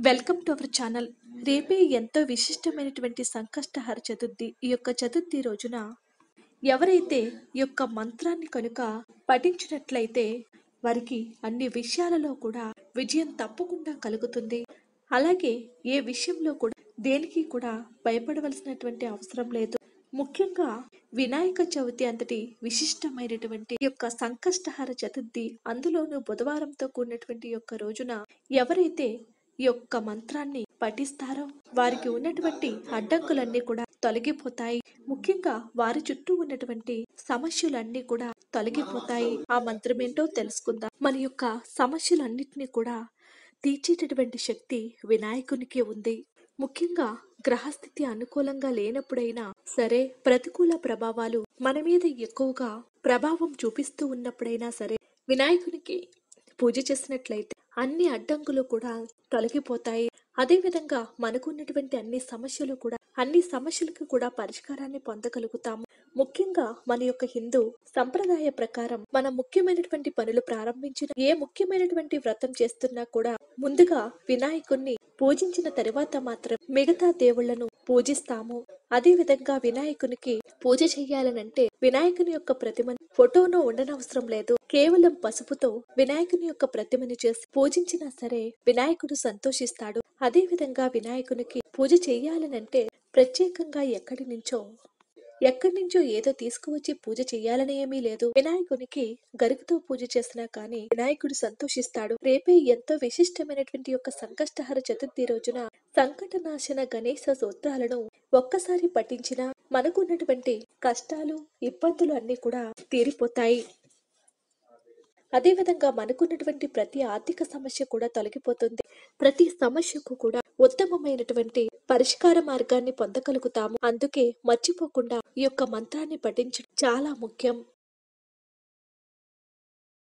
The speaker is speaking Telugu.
వెల్కమ్ టు అవర్ ఛానల్ రేపే ఎంతో విశిష్టమైనటువంటి సంకష్టహర చతుర్థి ఈ యొక్క చతుర్థి రోజున ఎవరైతే ఈ యొక్క మంత్రాన్ని కనుక పఠించినట్లయితే వారికి అన్ని విషయాలలో కూడా విజయం తప్పకుండా కలుగుతుంది అలాగే ఏ విషయంలో కూడా దేనికి కూడా భయపడవలసినటువంటి అవసరం లేదు ముఖ్యంగా వినాయక చవితి అంతటి విశిష్టమైనటువంటి ఈ యొక్క సంకష్టహర చతుర్థి అందులోనూ బుధవారంతో కూడినటువంటి ఈ యొక్క రోజున ఎవరైతే ఈ యొక్క మంత్రాన్ని పఠిస్తారో వారికి ఉన్నటువంటి అడ్డంకులన్నీ కూడా తొలగిపోతాయి ముఖ్యంగా వారి చుట్టూ ఉన్నటువంటి సమస్యలన్నీ కూడా తొలగిపోతాయి ఆ మంత్రం ఏంటో తెలుసుకుందాం మన యొక్క సమస్యలన్నిటినీ కూడా తీర్చేటటువంటి శక్తి వినాయకునికి ఉంది ముఖ్యంగా గ్రహస్థితి అనుకూలంగా లేనప్పుడైనా సరే ప్రతికూల ప్రభావాలు మన మీద ఎక్కువగా ప్రభావం చూపిస్తూ ఉన్నప్పుడైనా సరే వినాయకునికి పూజ చేసినట్లయితే అన్ని అడ్డంకులు కూడా తొలగిపోతాయి అదేవిధంగా మనకున్నటువంటి అన్ని సమస్యలు కూడా అన్ని సమస్యలకు కూడా పరిష్కారాన్ని పొందగలుగుతాము ముఖ్యంగా మన యొక్క హిందూ సంప్రదాయ ప్రకారం మన ముఖ్యమైనటువంటి పనులు ప్రారంభించిన ఏ ముఖ్యమైనటువంటి వ్రతం చేస్తున్నా కూడా ముందుగా వినాయకుణ్ణి పూజించిన తరువాత మాత్రం మిగతా దేవుళ్లను పూజిస్తాము అదే విధంగా వినాయకునికి పూజ చేయాలనంటే వినాయకుని యొక్క ప్రతిమను ఫోటోను ఉండనవసరం లేదు కేవలం పసుపుతో వినాయకుని యొక్క ప్రతిమని చేసి పూజించినా సరే వినాయకుడు సంతోషిస్తాడు అదే విధంగా వినాయకునికి పూజ చేయాలనంటే ప్రత్యేకంగా ఎక్కడి నుంచో ఎక్కడి నుంచో ఏదో తీసుకువచ్చి పూజ చేయాలని ఏమీ లేదు వినాయకునికి గరికతో పూజ చేసినా కానీ వినాయకుడు సంతోషిస్తాడు రేపే ఎంతో విశిష్టమైనటువంటి యొక్క సంకష్టహర చతుర్థి రోజున సంకటనాశన గణేశ సూత్రాలను ఒక్కసారి పఠించినా మనకున్నటువంటి కష్టాలు ఇబ్బందులు అన్ని కూడా తీరిపోతాయి అదేవిధంగా మనకున్నటువంటి ప్రతి ఆర్థిక సమస్య కూడా తొలగిపోతుంది ప్రతి సమస్యకు కూడా ఉత్తమమైనటువంటి పరిష్కార మార్గాన్ని పొందగలుగుతాము అందుకే మర్చిపోకుండా ఈ యొక్క మంత్రాన్ని పఠించడం చాలా ముఖ్యం